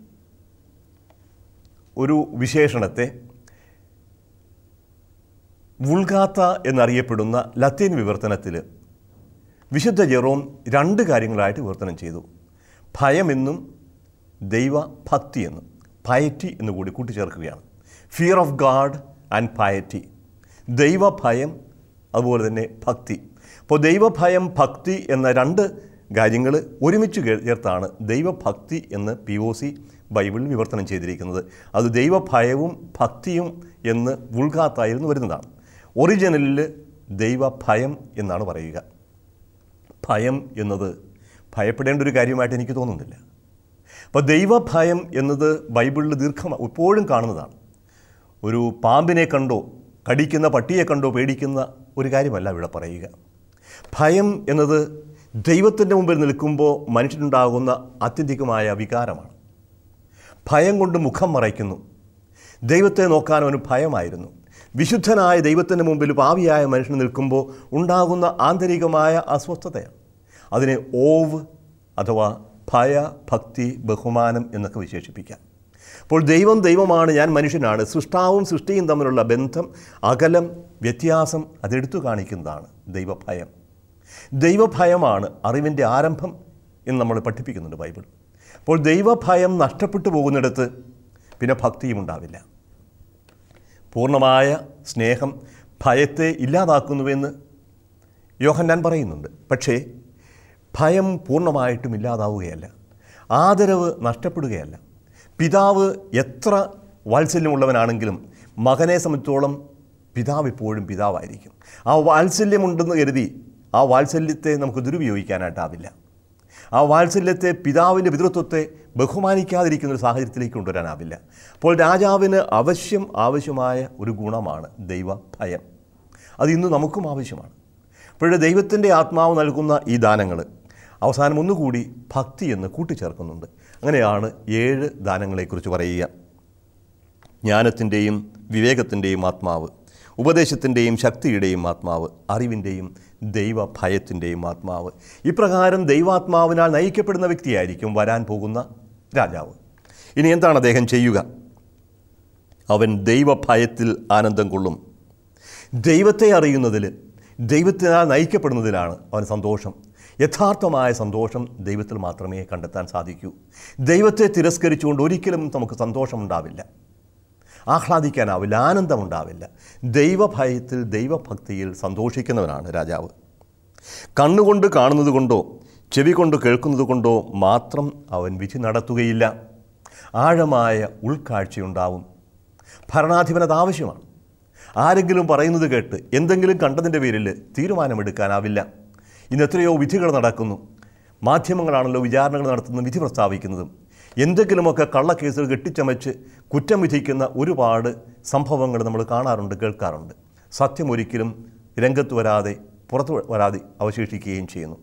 ഒരു വിശേഷണത്തെ വുൾഗാത്ത എന്നറിയപ്പെടുന്ന ലത്തീൻ വിവർത്തനത്തിൽ വിശുദ്ധ ജെറോം രണ്ട് കാര്യങ്ങളായിട്ട് വിവർത്തനം ചെയ്തു ഭയമെന്നും ദൈവഭക്തി എന്നും പയറ്റി എന്ന് കൂടി കൂട്ടിച്ചേർക്കുകയാണ് fear of God and piety ദൈവഭയം അതുപോലെ തന്നെ ഭക്തി അപ്പോൾ ദൈവഭയം ഭക്തി എന്ന രണ്ട് കാര്യങ്ങൾ ഒരുമിച്ച് കേ- ചേർത്താണ് ദൈവഭക്തി എന്ന് പി ഒ സി ബൈബിളിൽ വിവർത്തനം ചെയ്തിരിക്കുന്നത് അത് ദൈവഭയവും ഭക്തിയും എന്ന് ഉൾഗാത്തായിരുന്നു വരുന്നതാണ് ഒറിജിനലിൽ ദൈവഭയം എന്നാണ് പറയുക ഭയം എന്നത് ഭയപ്പെടേണ്ട ഒരു കാര്യമായിട്ട് എനിക്ക് തോന്നുന്നില്ല അപ്പോൾ ദൈവഭയം എന്നത് ബൈബിളിൽ ദീർഘം ഇപ്പോഴും കാണുന്നതാണ് ഒരു പാമ്പിനെ കണ്ടോ കടിക്കുന്ന പട്ടിയെ കണ്ടോ പേടിക്കുന്ന ഒരു കാര്യമല്ല ഇവിടെ പറയുക ഭയം എന്നത് ദൈവത്തിൻ്റെ മുമ്പിൽ നിൽക്കുമ്പോൾ മനുഷ്യനുണ്ടാകുന്ന ആത്യന്തികമായ വികാരമാണ് ഭയം കൊണ്ട് മുഖം മറയ്ക്കുന്നു ദൈവത്തെ നോക്കാൻ അവന് ഭയമായിരുന്നു വിശുദ്ധനായ ദൈവത്തിൻ്റെ മുമ്പിൽ പാവിയായ മനുഷ്യൻ നിൽക്കുമ്പോൾ ഉണ്ടാകുന്ന ആന്തരികമായ അസ്വസ്ഥതയാണ് അതിനെ ഓവ് അഥവാ ഭയ ഭക്തി ബഹുമാനം എന്നൊക്കെ വിശേഷിപ്പിക്കാം അപ്പോൾ ദൈവം ദൈവമാണ് ഞാൻ മനുഷ്യനാണ് സൃഷ്ടാവും സൃഷ്ടിയും തമ്മിലുള്ള ബന്ധം അകലം വ്യത്യാസം അതെടുത്തു കാണിക്കുന്നതാണ് ദൈവഭയം ദൈവഭയമാണ് അറിവിൻ്റെ ആരംഭം എന്ന് നമ്മൾ പഠിപ്പിക്കുന്നുണ്ട് ബൈബിൾ അപ്പോൾ ദൈവഭയം നഷ്ടപ്പെട്ടു പോകുന്നിടത്ത് പിന്നെ ഭക്തിയും ഉണ്ടാവില്ല പൂർണ്ണമായ സ്നേഹം ഭയത്തെ ഇല്ലാതാക്കുന്നുവെന്ന് യോഹന്നാൻ പറയുന്നുണ്ട് പക്ഷേ ഭയം പൂർണ്ണമായിട്ടും ഇല്ലാതാവുകയല്ല ആദരവ് നഷ്ടപ്പെടുകയല്ല പിതാവ് എത്ര വാത്സല്യമുള്ളവനാണെങ്കിലും മകനെ സംബന്ധിച്ചോളം പിതാവ് ഇപ്പോഴും പിതാവായിരിക്കും ആ വാത്സല്യമുണ്ടെന്ന് കരുതി ആ വാത്സല്യത്തെ നമുക്ക് ദുരുപയോഗിക്കാനായിട്ടാവില്ല ആ വാത്സല്യത്തെ പിതാവിൻ്റെ പിതൃത്വത്തെ ബഹുമാനിക്കാതിരിക്കുന്ന ഒരു സാഹചര്യത്തിലേക്ക് കൊണ്ടുവരാനാവില്ല അപ്പോൾ രാജാവിന് അവശ്യം ആവശ്യമായ ഒരു ഗുണമാണ് ദൈവഭയം അത് ഇന്ന് നമുക്കും ആവശ്യമാണ് അപ്പോഴേ ദൈവത്തിൻ്റെ ആത്മാവ് നൽകുന്ന ഈ ദാനങ്ങൾ അവസാനം ഒന്നുകൂടി ഭക്തി എന്ന് കൂട്ടിച്ചേർക്കുന്നുണ്ട് അങ്ങനെയാണ് ഏഴ് ദാനങ്ങളെക്കുറിച്ച് പറയുക ജ്ഞാനത്തിൻ്റെയും വിവേകത്തിൻ്റെയും ആത്മാവ് ഉപദേശത്തിൻ്റെയും ശക്തിയുടെയും ആത്മാവ് അറിവിൻ്റെയും ദൈവഭയത്തിൻ്റെയും ആത്മാവ് ഇപ്രകാരം ദൈവാത്മാവിനാൽ നയിക്കപ്പെടുന്ന വ്യക്തിയായിരിക്കും വരാൻ പോകുന്ന രാജാവ് ഇനി എന്താണ് അദ്ദേഹം ചെയ്യുക അവൻ ദൈവഭയത്തിൽ ആനന്ദം കൊള്ളും ദൈവത്തെ അറിയുന്നതിൽ ദൈവത്തിനാൽ നയിക്കപ്പെടുന്നതിലാണ് അവൻ സന്തോഷം യഥാർത്ഥമായ സന്തോഷം ദൈവത്തിൽ മാത്രമേ കണ്ടെത്താൻ സാധിക്കൂ ദൈവത്തെ തിരസ്കരിച്ചുകൊണ്ട് ഒരിക്കലും നമുക്ക് സന്തോഷമുണ്ടാവില്ല ആഹ്ലാദിക്കാനാവില്ല ആനന്ദമുണ്ടാവില്ല ദൈവഭയത്തിൽ ദൈവഭക്തിയിൽ സന്തോഷിക്കുന്നവനാണ് രാജാവ് കണ്ണുകൊണ്ട് കാണുന്നത് കൊണ്ടോ ചെവി കൊണ്ട് കേൾക്കുന്നത് കൊണ്ടോ മാത്രം അവൻ വിധി നടത്തുകയില്ല ആഴമായ ഉൾക്കാഴ്ചയുണ്ടാവും ഭരണാധിപനത് ആവശ്യമാണ് ആരെങ്കിലും പറയുന്നത് കേട്ട് എന്തെങ്കിലും കണ്ടതിൻ്റെ പേരിൽ തീരുമാനമെടുക്കാനാവില്ല ഇന്ന് എത്രയോ വിധികൾ നടക്കുന്നു മാധ്യമങ്ങളാണല്ലോ വിചാരണകൾ നടത്തുന്നതും വിധി പ്രസ്താവിക്കുന്നതും എന്തെങ്കിലുമൊക്കെ കള്ളക്കേസുകൾ കെട്ടിച്ചമച്ച് കുറ്റം വിധിക്കുന്ന ഒരുപാട് സംഭവങ്ങൾ നമ്മൾ കാണാറുണ്ട് കേൾക്കാറുണ്ട് സത്യം ഒരിക്കലും രംഗത്ത് വരാതെ പുറത്തു വരാതെ അവശേഷിക്കുകയും ചെയ്യുന്നു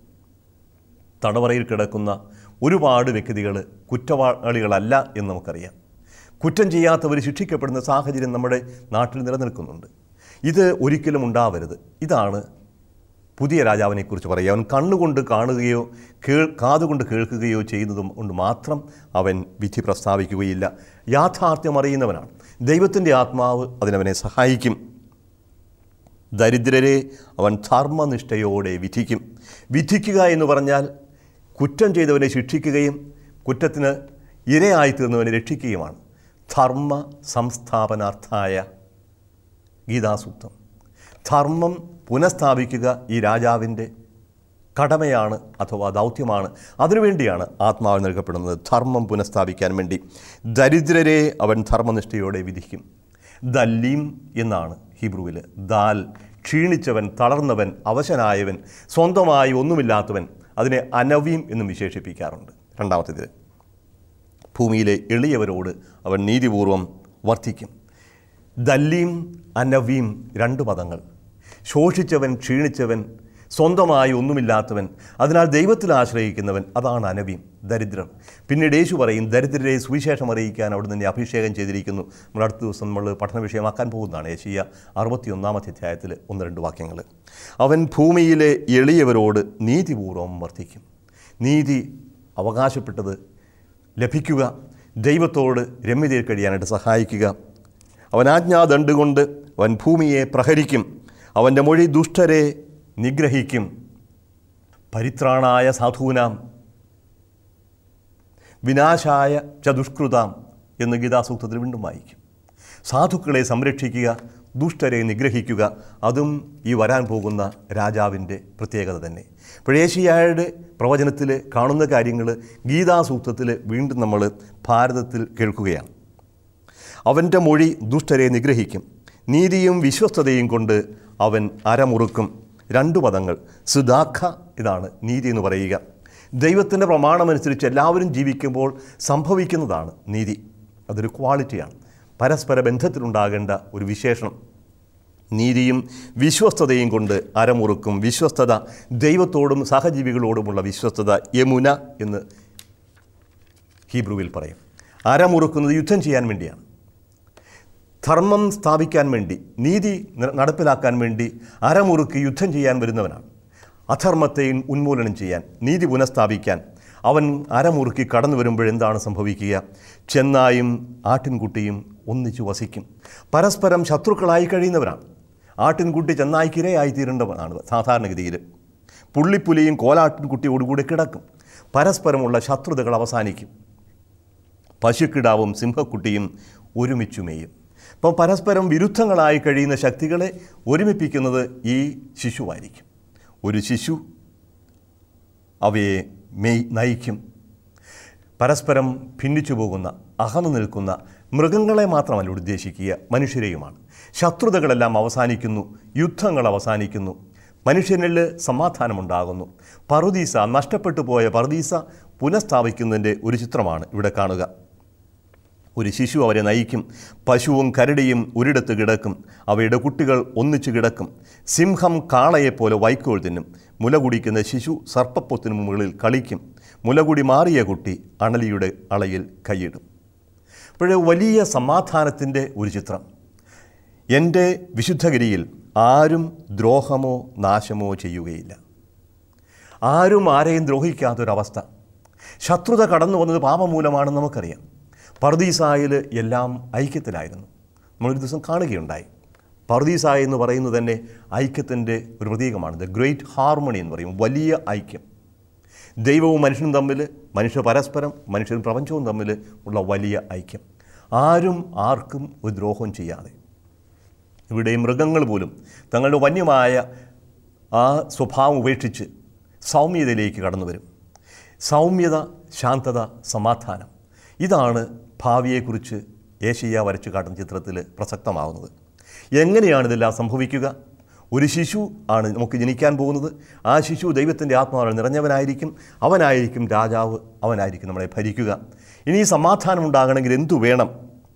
തടവറയിൽ കിടക്കുന്ന ഒരുപാട് വ്യക്തികൾ കുറ്റവാളികളല്ല എന്ന് നമുക്കറിയാം കുറ്റം ചെയ്യാത്തവർ ശിക്ഷിക്കപ്പെടുന്ന സാഹചര്യം നമ്മുടെ നാട്ടിൽ നിലനിൽക്കുന്നുണ്ട് ഇത് ഒരിക്കലും ഉണ്ടാവരുത് ഇതാണ് പുതിയ രാജാവിനെക്കുറിച്ച് പറയുക അവൻ കണ്ണുകൊണ്ട് കാണുകയോ കേൾ കാതുകൊണ്ട് കേൾക്കുകയോ ചെയ്യുന്നതും കൊണ്ട് മാത്രം അവൻ വിധി പ്രസ്താവിക്കുകയില്ല യാഥാർത്ഥ്യം അറിയുന്നവനാണ് ദൈവത്തിൻ്റെ ആത്മാവ് അതിനവനെ സഹായിക്കും ദരിദ്രരെ അവൻ ധർമ്മനിഷ്ഠയോടെ വിധിക്കും വിധിക്കുക എന്ന് പറഞ്ഞാൽ കുറ്റം ചെയ്തവനെ ശിക്ഷിക്കുകയും കുറ്റത്തിന് ഇരയായിത്തീർന്നവനെ രക്ഷിക്കുകയുമാണ് ധർമ്മ സംസ്ഥാപനാർത്ഥായ ഗീതാസൂക്തം ധർമ്മം പുനഃസ്ഥാപിക്കുക ഈ രാജാവിൻ്റെ കടമയാണ് അഥവാ ദൗത്യമാണ് അതിനുവേണ്ടിയാണ് ആത്മാവ് നൽകപ്പെടുന്നത് ധർമ്മം പുനഃസ്ഥാപിക്കാൻ വേണ്ടി ദരിദ്രരെ അവൻ ധർമ്മനിഷ്ഠയോടെ വിധിക്കും ദല്ലീം എന്നാണ് ഹീബ്രുവിൽ ദാൽ ക്ഷീണിച്ചവൻ തളർന്നവൻ അവശനായവൻ സ്വന്തമായി ഒന്നുമില്ലാത്തവൻ അതിനെ അനവീം എന്നും വിശേഷിപ്പിക്കാറുണ്ട് രണ്ടാമത്തേത് ഭൂമിയിലെ എളിയവരോട് അവൻ നീതിപൂർവം വർദ്ധിക്കും ദല്ലീം അനവീം രണ്ട് പദങ്ങൾ ശോഷിച്ചവൻ ക്ഷീണിച്ചവൻ സ്വന്തമായി ഒന്നുമില്ലാത്തവൻ അതിനാൽ ദൈവത്തിൽ ആശ്രയിക്കുന്നവൻ അതാണ് അനവീം ദരിദ്രർ പിന്നീട് യേശു പറയും ദരിദ്രരെ സുവിശേഷം അറിയിക്കാൻ അവിടെ നിന്ന് അഭിഷേകം ചെയ്തിരിക്കുന്നു നമ്മൾ അടുത്ത ദിവസം നമ്മൾ പഠന വിഷയമാക്കാൻ പോകുന്നതാണ് യേശയ്യ അറുപത്തിയൊന്നാമത്തെ അധ്യായത്തിൽ ഒന്ന് രണ്ട് വാക്യങ്ങൾ അവൻ ഭൂമിയിലെ എളിയവരോട് നീതിപൂർവം വർദ്ധിക്കും നീതി അവകാശപ്പെട്ടത് ലഭിക്കുക ദൈവത്തോട് രമ്യതയിൽ കഴിയാനായിട്ട് സഹായിക്കുക അവൻ ആജ്ഞാദണ്ട് കൊണ്ട് അവൻ ഭൂമിയെ പ്രഹരിക്കും അവൻ്റെ മൊഴി ദുഷ്ടരെ നിഗ്രഹിക്കും പരിത്രാണായ സാധൂനാം വിനാശായ ചതുഷ്കൃതാം എന്ന് ഗീതാസൂക്തത്തിൽ വീണ്ടും വായിക്കും സാധുക്കളെ സംരക്ഷിക്കുക ദുഷ്ടരെ നിഗ്രഹിക്കുക അതും ഈ വരാൻ പോകുന്ന രാജാവിൻ്റെ പ്രത്യേകത തന്നെ പഴേശിയായുടെ പ്രവചനത്തിൽ കാണുന്ന കാര്യങ്ങൾ ഗീതാസൂക്തത്തിൽ വീണ്ടും നമ്മൾ ഭാരതത്തിൽ കേൾക്കുകയാണ് അവൻ്റെ മൊഴി ദുഷ്ടരെ നിഗ്രഹിക്കും നീതിയും വിശ്വസ്തതയും കൊണ്ട് അവൻ അരമുറുക്കും രണ്ടു പദങ്ങൾ സുദാഖ ഇതാണ് നീതി എന്ന് പറയുക ദൈവത്തിൻ്റെ പ്രമാണമനുസരിച്ച് എല്ലാവരും ജീവിക്കുമ്പോൾ സംഭവിക്കുന്നതാണ് നീതി അതൊരു ക്വാളിറ്റിയാണ് പരസ്പര ബന്ധത്തിലുണ്ടാകേണ്ട ഒരു വിശേഷണം നീതിയും വിശ്വസ്തതയും കൊണ്ട് അരമുറുക്കും വിശ്വസ്തത ദൈവത്തോടും സഹജീവികളോടുമുള്ള വിശ്വസ്തത യമുന എന്ന് ഹീബ്രുവിൽ പറയും അരമുറുക്കുന്നത് യുദ്ധം ചെയ്യാൻ വേണ്ടിയാണ് ധർമ്മം സ്ഥാപിക്കാൻ വേണ്ടി നീതി ന- നടപ്പിലാക്കാൻ വേണ്ടി അരമുറുക്കി യുദ്ധം ചെയ്യാൻ വരുന്നവനാണ് അധർമ്മത്തെ ഉന്മൂലനം ചെയ്യാൻ നീതി പുനഃസ്ഥാപിക്കാൻ അവൻ അരമുറുക്കി കടന്നു വരുമ്പോഴെന്താണ് സംഭവിക്കുക ചെന്നായും ആട്ടിൻകുട്ടിയും ഒന്നിച്ചു വസിക്കും പരസ്പരം ശത്രുക്കളായി കഴിയുന്നവരാണ് ആട്ടിൻകുട്ടി ചെന്നായിക്കിരയായി തീരേണ്ടവനാണ് സാധാരണഗതിയിൽ പുള്ളിപ്പുലിയും കോലാട്ടിൻകുട്ടിയോടുകൂടി കിടക്കും പരസ്പരമുള്ള ശത്രുതകൾ അവസാനിക്കും പശുക്കിടാവും സിംഹക്കുട്ടിയും ഒരുമിച്ചുമേയും അപ്പം പരസ്പരം വിരുദ്ധങ്ങളായി കഴിയുന്ന ശക്തികളെ ഒരുമിപ്പിക്കുന്നത് ഈ ശിശുവായിരിക്കും ഒരു ശിശു അവയെ മെയ് നയിക്കും പരസ്പരം ഭിന്നിച്ചു പോകുന്ന അകന്നു നിൽക്കുന്ന മൃഗങ്ങളെ മാത്രമല്ല ഇവിടെ ഉദ്ദേശിക്കുക മനുഷ്യരെയുമാണ് ശത്രുതകളെല്ലാം അവസാനിക്കുന്നു യുദ്ധങ്ങൾ അവസാനിക്കുന്നു മനുഷ്യനിൽ സമാധാനമുണ്ടാകുന്നു പറുദീസ നഷ്ടപ്പെട്ടു പോയ പറുദീസ പുനഃസ്ഥാപിക്കുന്നതിൻ്റെ ഒരു ചിത്രമാണ് ഇവിടെ കാണുക ഒരു ശിശു അവരെ നയിക്കും പശുവും കരടിയും ഒരിടത്ത് കിടക്കും അവയുടെ കുട്ടികൾ ഒന്നിച്ചു കിടക്കും സിംഹം കാളയെപ്പോലെ വൈക്കോൽ തിന്നും മുല കുടിക്കുന്ന ശിശു സർപ്പപ്പൊത്തിനു മുകളിൽ കളിക്കും മുലകുടി മാറിയ കുട്ടി അണലിയുടെ അളയിൽ കൈയിടും അപ്പോഴേ വലിയ സമാധാനത്തിൻ്റെ ഒരു ചിത്രം എൻ്റെ വിശുദ്ധഗിരിയിൽ ആരും ദ്രോഹമോ നാശമോ ചെയ്യുകയില്ല ആരും ആരെയും ദ്രോഹിക്കാത്തൊരവസ്ഥ ശത്രുത കടന്നു വന്നത് പാപമൂലമാണെന്ന് നമുക്കറിയാം പർദീസായിൽ എല്ലാം ഐക്യത്തിലായിരുന്നു നമ്മളൊരു ദിവസം കാണുകയുണ്ടായി പർദീസായ എന്ന് പറയുന്നത് തന്നെ ഐക്യത്തിൻ്റെ ഒരു പ്രതീകമാണ് ദ ഗ്രേറ്റ് ഹാർമണി എന്ന് പറയും വലിയ ഐക്യം ദൈവവും മനുഷ്യനും തമ്മിൽ മനുഷ്യ പരസ്പരം മനുഷ്യരും പ്രപഞ്ചവും തമ്മിൽ ഉള്ള വലിയ ഐക്യം ആരും ആർക്കും ഒരു ദ്രോഹം ചെയ്യാതെ ഇവിടെ മൃഗങ്ങൾ പോലും തങ്ങളുടെ വന്യമായ ആ സ്വഭാവം ഉപേക്ഷിച്ച് സൗമ്യതയിലേക്ക് കടന്നു വരും സൗമ്യത ശാന്തത സമാധാനം ഇതാണ് ഭാവിയെക്കുറിച്ച് ഏഷ്യ വരച്ചു കാട്ടുന്ന ചിത്രത്തിൽ പ്രസക്തമാവുന്നത് എങ്ങനെയാണ് ഇതെല്ലാം സംഭവിക്കുക ഒരു ശിശു ആണ് നമുക്ക് ജനിക്കാൻ പോകുന്നത് ആ ശിശു ദൈവത്തിൻ്റെ ആത്മാവിൽ നിറഞ്ഞവനായിരിക്കും അവനായിരിക്കും രാജാവ് അവനായിരിക്കും നമ്മളെ ഭരിക്കുക ഇനി ഈ സമാധാനം ഉണ്ടാകണമെങ്കിൽ എന്തു വേണം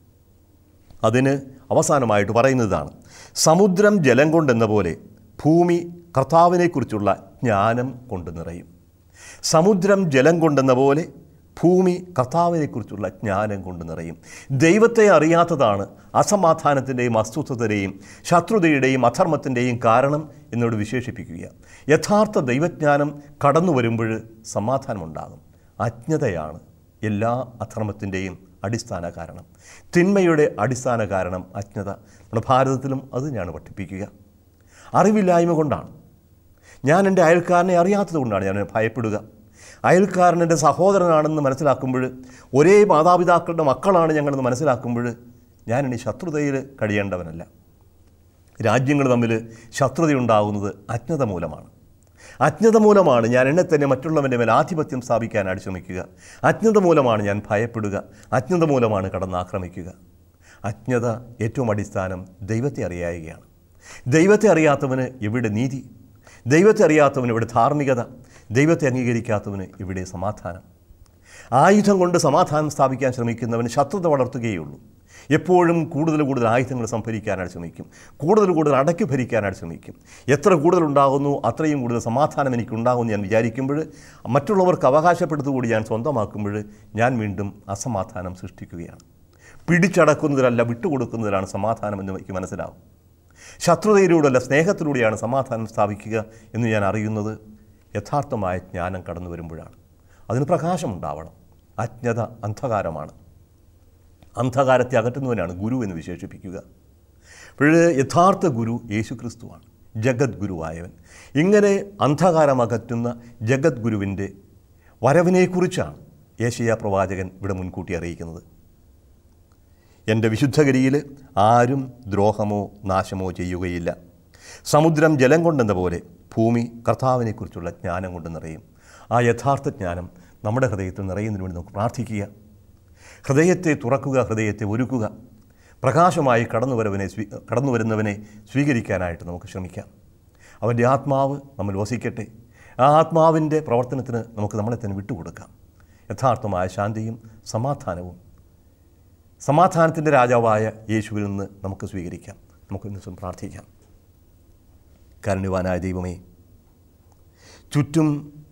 അതിന് അവസാനമായിട്ട് പറയുന്നതാണ് സമുദ്രം ജലം കൊണ്ടെന്ന പോലെ ഭൂമി കർത്താവിനെക്കുറിച്ചുള്ള ജ്ഞാനം കൊണ്ട് നിറയും സമുദ്രം ജലം കൊണ്ടെന്ന പോലെ ഭൂമി കർത്താവിനെക്കുറിച്ചുള്ള ജ്ഞാനം കൊണ്ട് നിറയും ദൈവത്തെ അറിയാത്തതാണ് അസമാധാനത്തിൻ്റെയും അസ്വസ്ഥതയുടെയും ശത്രുതയുടെയും അധർമ്മത്തിൻ്റെയും കാരണം എന്നോട് വിശേഷിപ്പിക്കുക യഥാർത്ഥ ദൈവജ്ഞാനം കടന്നു വരുമ്പോൾ സമാധാനമുണ്ടാകും അജ്ഞതയാണ് എല്ലാ അധർമ്മത്തിൻ്റെയും അടിസ്ഥാന കാരണം തിന്മയുടെ അടിസ്ഥാന കാരണം അജ്ഞത നമ്മുടെ ഭാരതത്തിലും അത് തന്നെയാണ് പഠിപ്പിക്കുക അറിവില്ലായ്മ കൊണ്ടാണ് ഞാൻ എൻ്റെ അയൽക്കാരനെ അറിയാത്തത് കൊണ്ടാണ് ഞാൻ അവനെ ഭയപ്പെടുക അയൽക്കാരൻ എൻ്റെ സഹോദരനാണെന്ന് മനസ്സിലാക്കുമ്പോൾ ഒരേ മാതാപിതാക്കളുടെ മക്കളാണ് ഞങ്ങളെന്ന് മനസ്സിലാക്കുമ്പോൾ ഞാൻ ഇനി ശത്രുതയിൽ കഴിയേണ്ടവനല്ല രാജ്യങ്ങൾ തമ്മിൽ ശത്രുതയുണ്ടാകുന്നത് അജ്ഞത മൂലമാണ് അജ്ഞത മൂലമാണ് ഞാൻ എന്നെ തന്നെ മറ്റുള്ളവൻ്റെ മേൽ ആധിപത്യം സ്ഥാപിക്കാനായിട്ട് ശ്രമിക്കുക അജ്ഞത മൂലമാണ് ഞാൻ ഭയപ്പെടുക അജ്ഞത മൂലമാണ് കടന്നാക്രമിക്കുക അജ്ഞത ഏറ്റവും അടിസ്ഥാനം ദൈവത്തെ അറിയായികയാണ് ദൈവത്തെ അറിയാത്തവന് ഇവിടെ നീതി ദൈവത്തെ അറിയാത്തവന് ഇവിടെ ധാർമ്മികത ദൈവത്തെ അംഗീകരിക്കാത്തവന് ഇവിടെ സമാധാനം ആയുധം കൊണ്ട് സമാധാനം സ്ഥാപിക്കാൻ ശ്രമിക്കുന്നവന് ശത്രുത വളർത്തുകയുള്ളൂ എപ്പോഴും കൂടുതൽ കൂടുതൽ ആയുധങ്ങൾ സംഭരിക്കാനായിട്ട് ശ്രമിക്കും കൂടുതൽ കൂടുതൽ അടക്കി ഭരിക്കാനായിട്ട് ശ്രമിക്കും എത്ര കൂടുതൽ ഉണ്ടാകുന്നു അത്രയും കൂടുതൽ സമാധാനം എനിക്കുണ്ടാകുമെന്ന് ഞാൻ വിചാരിക്കുമ്പോൾ മറ്റുള്ളവർക്ക് അവകാശപ്പെടുത്തുകൂടി ഞാൻ സ്വന്തമാക്കുമ്പോൾ ഞാൻ വീണ്ടും അസമാധാനം സൃഷ്ടിക്കുകയാണ് പിടിച്ചടക്കുന്നതിലല്ല വിട്ടുകൊടുക്കുന്നതിലാണ് സമാധാനം എന്ന് എനിക്ക് മനസ്സിലാവും ശത്രുതയിലൂടെയല്ല സ്നേഹത്തിലൂടെയാണ് സമാധാനം സ്ഥാപിക്കുക എന്ന് ഞാൻ അറിയുന്നത് യഥാർത്ഥമായ ജ്ഞാനം കടന്നു വരുമ്പോഴാണ് അതിന് പ്രകാശമുണ്ടാവണം അജ്ഞത അന്ധകാരമാണ് അന്ധകാരത്തെ അകറ്റുന്നവനാണ് ഗുരു എന്ന് വിശേഷിപ്പിക്കുക അപ്പോൾ യഥാർത്ഥ ഗുരു യേശു ക്രിസ്തുവാണ് ജഗത് ഗുരുവായവൻ ഇങ്ങനെ അന്ധകാരം അകറ്റുന്ന ജഗത് ഗുരുവിൻ്റെ വരവിനെക്കുറിച്ചാണ് ഏഷ്യ പ്രവാചകൻ ഇവിടെ മുൻകൂട്ടി അറിയിക്കുന്നത് എൻ്റെ വിശുദ്ധഗിരിയിൽ ആരും ദ്രോഹമോ നാശമോ ചെയ്യുകയില്ല സമുദ്രം ജലം കൊണ്ടെന്ന പോലെ ഭൂമി കർത്താവിനെക്കുറിച്ചുള്ള ജ്ഞാനം കൊണ്ട് നിറയും ആ യഥാർത്ഥ ജ്ഞാനം നമ്മുടെ ഹൃദയത്തിൽ നിറയുന്നതിന് വേണ്ടി നമുക്ക് പ്രാർത്ഥിക്കുക ഹൃദയത്തെ തുറക്കുക ഹൃദയത്തെ ഒരുക്കുക പ്രകാശമായി കടന്നു വരവനെ സ്വീ കടന്നു വരുന്നവനെ സ്വീകരിക്കാനായിട്ട് നമുക്ക് ശ്രമിക്കാം അവൻ്റെ ആത്മാവ് നമ്മൾ വസിക്കട്ടെ ആ ആത്മാവിൻ്റെ പ്രവർത്തനത്തിന് നമുക്ക് നമ്മളെ തന്നെ വിട്ടുകൊടുക്കാം യഥാർത്ഥമായ ശാന്തിയും സമാധാനവും സമാധാനത്തിൻ്റെ രാജാവായ യേശുവിൽ നിന്ന് നമുക്ക് സ്വീകരിക്കാം നമുക്ക് ഇന്ന് ദിവസം പ്രാർത്ഥിക്കാം കാരുണ്യവാനായ ദൈവമേ ചുറ്റും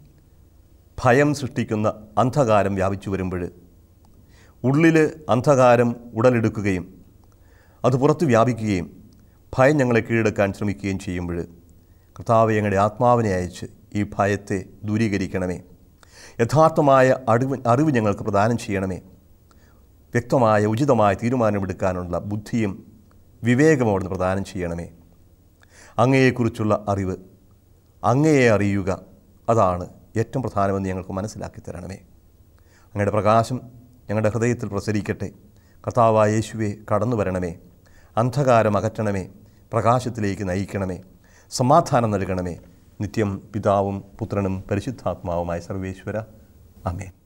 ഭയം സൃഷ്ടിക്കുന്ന അന്ധകാരം വ്യാപിച്ചു വരുമ്പോൾ ഉള്ളിൽ അന്ധകാരം ഉടലെടുക്കുകയും അത് പുറത്ത് വ്യാപിക്കുകയും ഭയം ഞങ്ങളെ കീഴടക്കാൻ ശ്രമിക്കുകയും ചെയ്യുമ്പോൾ കർത്താവ് ഞങ്ങളുടെ ആത്മാവിനെ അയച്ച് ഈ ഭയത്തെ ദൂരീകരിക്കണമേ യഥാർത്ഥമായ അറിവ് അറിവ് ഞങ്ങൾക്ക് പ്രദാനം ചെയ്യണമേ വ്യക്തമായ ഉചിതമായ തീരുമാനമെടുക്കാനുള്ള ബുദ്ധിയും വിവേകവും അവിടുന്ന് പ്രദാനം ചെയ്യണമേ അങ്ങയെക്കുറിച്ചുള്ള അറിവ് അങ്ങയെ അറിയുക അതാണ് ഏറ്റവും പ്രധാനമെന്ന് ഞങ്ങൾക്ക് മനസ്സിലാക്കി തരണമേ അങ്ങയുടെ പ്രകാശം ഞങ്ങളുടെ ഹൃദയത്തിൽ പ്രസരിക്കട്ടെ കർത്താവായ യേശുവെ കടന്നു വരണമേ അന്ധകാരം അകറ്റണമേ പ്രകാശത്തിലേക്ക് നയിക്കണമേ സമാധാനം നൽകണമേ നിത്യം പിതാവും പുത്രനും പരിശുദ്ധാത്മാവുമായ സർവേശ്വര അമേൻ